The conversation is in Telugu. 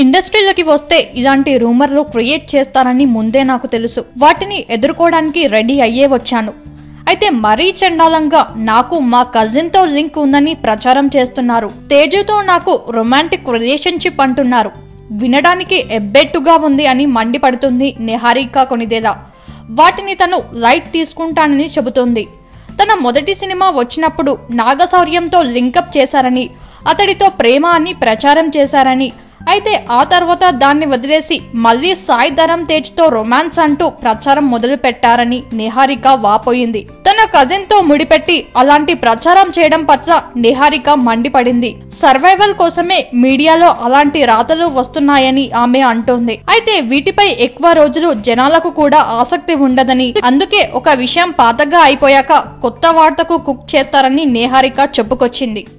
ఇండస్ట్రీలోకి వస్తే ఇలాంటి రూమర్లు క్రియేట్ చేస్తారని ముందే నాకు తెలుసు వాటిని ఎదుర్కోవడానికి రెడీ అయ్యే వచ్చాను అయితే మరీ చండాలంగా నాకు మా కజిన్ తో లింక్ ఉందని ప్రచారం చేస్తున్నారు తేజుతో నాకు రొమాంటిక్ రిలేషన్షిప్ అంటున్నారు వినడానికి ఎబ్బెట్టుగా ఉంది అని మండిపడుతుంది నిహారిక కొనిదేలా వాటిని తను లైట్ తీసుకుంటానని చెబుతోంది తన మొదటి సినిమా వచ్చినప్పుడు నాగశౌర్యంతో లింకప్ చేశారని అతడితో ప్రేమ అని ప్రచారం చేశారని అయితే ఆ తర్వాత దాన్ని వదిలేసి మళ్ళీ సాయి ధరం తేజ్తో రొమాన్స్ అంటూ ప్రచారం మొదలు పెట్టారని నిహారిక వాపోయింది తన కజిన్ తో ముడిపెట్టి అలాంటి ప్రచారం చేయడం పట్ల నిహారిక మండిపడింది సర్వైవల్ కోసమే మీడియాలో అలాంటి రాతలు వస్తున్నాయని ఆమె అంటోంది అయితే వీటిపై ఎక్కువ రోజులు జనాలకు కూడా ఆసక్తి ఉండదని అందుకే ఒక విషయం పాతగా అయిపోయాక కొత్త వార్తకు కుక్ చేస్తారని నిహారిక చెప్పుకొచ్చింది